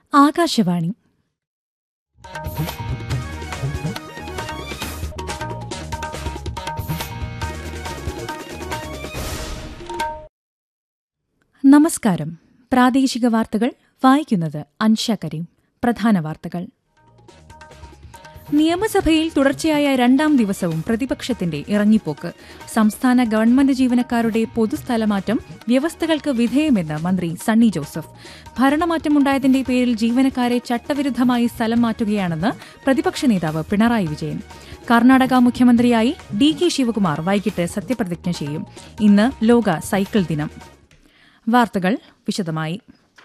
ആകാശവാണി നമസ്കാരം പ്രാദേശിക വാർത്തകൾ വായിക്കുന്നത് അൻഷ കരീം പ്രധാന വാർത്തകൾ നിയമസഭയിൽ തുടർച്ചയായ രണ്ടാം ദിവസവും പ്രതിപക്ഷത്തിന്റെ ഇറങ്ങിപ്പോക്ക് സംസ്ഥാന ഗവൺമെന്റ് ജീവനക്കാരുടെ പൊതുസ്ഥലമാറ്റം വ്യവസ്ഥകൾക്ക് വിധേയമെന്ന് മന്ത്രി സണ്ണി ജോസഫ് ഭരണമാറ്റമുണ്ടായതിന്റെ പേരിൽ ജീവനക്കാരെ ചട്ടവിരുദ്ധമായി സ്ഥലം മാറ്റുകയാണെന്ന് പ്രതിപക്ഷ നേതാവ് പിണറായി വിജയൻ കർണാടക മുഖ്യമന്ത്രിയായി ഡി കെ ശിവകുമാർ വൈകിട്ട് സത്യപ്രതിജ്ഞ ചെയ്യും ഇന്ന് ലോക സൈക്കിൾ ദിനം വാർത്തകൾ വിശദമായി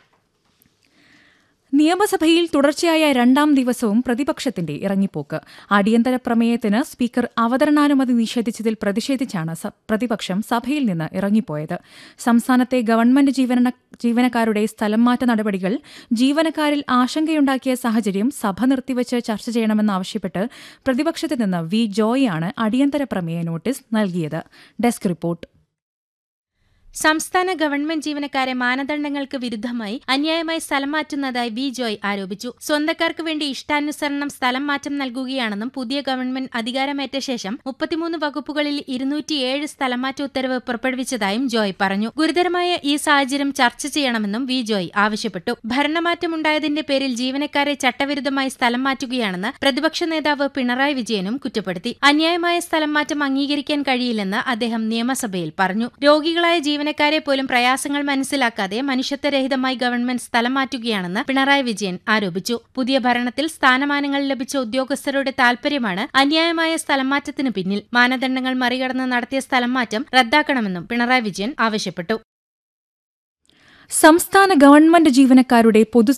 നിയമസഭയിൽ തുടർച്ചയായ രണ്ടാം ദിവസവും പ്രതിപക്ഷത്തിന്റെ ഇറങ്ങിപ്പോക്ക് അടിയന്തര പ്രമേയത്തിന് സ്പീക്കർ അവതരണാനുമതി നിഷേധിച്ചതിൽ പ്രതിഷേധിച്ചാണ് സ- പ്രതിപക്ഷം സഭയിൽ നിന്ന് ഇറങ്ങിപ്പോയത് സംസ്ഥാനത്തെ ഗവൺമെന്റ് ജീവന ജീവനക്കാരുടെ സ്ഥലം മാറ്റ നടപടികൾ ജീവനക്കാരിൽ ആശങ്കയുണ്ടാക്കിയ സാഹചര്യം സഭ നിർത്തിവച്ച് ചർച്ച ചെയ്യണമെന്നാവശ്യപ്പെട്ട് പ്രതിപക്ഷത്തു നിന്ന് വി ജോയിയാണ് അടിയന്തര പ്രമേയ നോട്ടീസ് നൽകിയത് ഡെസ്ക് റിപ്പോർട്ട് സംസ്ഥാന ഗവൺമെന്റ് ജീവനക്കാരെ മാനദണ്ഡങ്ങൾക്ക് വിരുദ്ധമായി അന്യായമായി സ്ഥലം മാറ്റുന്നതായി വി ജോയ് ആരോപിച്ചു സ്വന്തക്കാർക്ക് വേണ്ടി ഇഷ്ടാനുസരണം സ്ഥലം മാറ്റം നൽകുകയാണെന്നും പുതിയ ഗവൺമെന്റ് അധികാരമേറ്റ ശേഷം മുപ്പത്തിമൂന്ന് വകുപ്പുകളിൽ ഇരുന്നൂറ്റിയേഴ് സ്ഥലംമാറ്റ ഉത്തരവ് പുറപ്പെടുവിച്ചതായും ജോയ് പറഞ്ഞു ഗുരുതരമായ ഈ സാഹചര്യം ചർച്ച ചെയ്യണമെന്നും വി ജോയ് ആവശ്യപ്പെട്ടു ഭരണമാറ്റമുണ്ടായതിന്റെ പേരിൽ ജീവനക്കാരെ ചട്ടവിരുദ്ധമായി സ്ഥലം മാറ്റുകയാണെന്ന് പ്രതിപക്ഷ നേതാവ് പിണറായി വിജയനും കുറ്റപ്പെടുത്തി അന്യായമായ സ്ഥലം മാറ്റം അംഗീകരിക്കാൻ കഴിയില്ലെന്ന് അദ്ദേഹം നിയമസഭയിൽ പറഞ്ഞു രോഗികളായ ജീവനക്കാരെ പോലും പ്രയാസങ്ങൾ മനസ്സിലാക്കാതെ മനുഷ്യത്വരഹിതമായി ഗവൺമെന്റ് സ്ഥലം മാറ്റുകയാണെന്ന് പിണറായി വിജയൻ ആരോപിച്ചു പുതിയ ഭരണത്തിൽ സ്ഥാനമാനങ്ങൾ ലഭിച്ച ഉദ്യോഗസ്ഥരുടെ താൽപര്യമാണ് അന്യായമായ സ്ഥലം മാറ്റത്തിന് പിന്നിൽ മാനദണ്ഡങ്ങൾ മറികടന്ന് നടത്തിയ സ്ഥലം മാറ്റം റദ്ദാക്കണമെന്നും പിണറായി വിജയൻ ആവശ്യപ്പെട്ടു സംസ്ഥാന ഗവൺമെന്റ് ജീവനക്കാരുടെ പൊതു